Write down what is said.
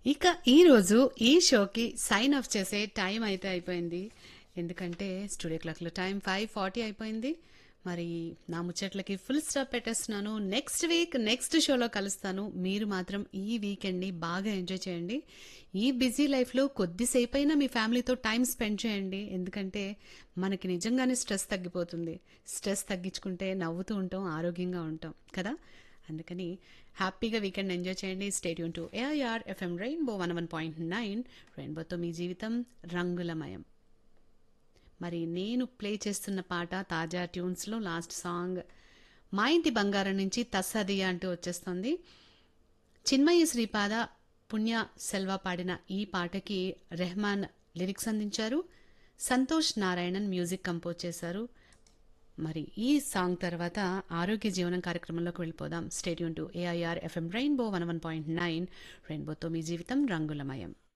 ఇక ఈరోజు ఈ షోకి సైన్ ఆఫ్ చేసే టైం అయితే అయిపోయింది ఎందుకంటే స్టూడియో క్లాక్లో టైం ఫైవ్ ఫార్టీ అయిపోయింది మరి నా ముచ్చట్లకి ఫుల్ స్టాప్ పెట్టేస్తున్నాను నెక్స్ట్ వీక్ నెక్స్ట్ షోలో కలుస్తాను మీరు మాత్రం ఈ వీకెండ్ని బాగా ఎంజాయ్ చేయండి ఈ బిజీ లైఫ్లో కొద్దిసేపు అయినా మీ ఫ్యామిలీతో టైం స్పెండ్ చేయండి ఎందుకంటే మనకి నిజంగానే స్ట్రెస్ తగ్గిపోతుంది స్ట్రెస్ తగ్గించుకుంటే నవ్వుతూ ఉంటాం ఆరోగ్యంగా ఉంటాం కదా అందుకని హ్యాపీగా వీకెండ్ ఎంజాయ్ చేయండి stay tuned to AIR FM rainbow one one point nine రెయిన్బోతో మీ జీవితం రంగులమయం మరి నేను ప్లే చేస్తున్న పాట తాజా ట్యూన్స్లో లాస్ట్ సాంగ్ మా ఇంటి బంగారం నుంచి తస్సదియ అంటూ వచ్చేస్తుంది చిన్మయి శ్రీపాద పుణ్య సెల్వ పాడిన ఈ పాటకి రెహమాన్ లిరిక్స్ అందించారు సంతోష్ నారాయణన్ మ్యూజిక్ కంపోజ్ చేశారు మరి ఈ సాంగ్ తర్వాత ఆరోగ్య జీవనం కార్యక్రమంలోకి వెళ్ళిపోదాం stay tuned to AIR FM rainbow one one point nine రెయిన్బోతో మీ జీవితం రంగులమయం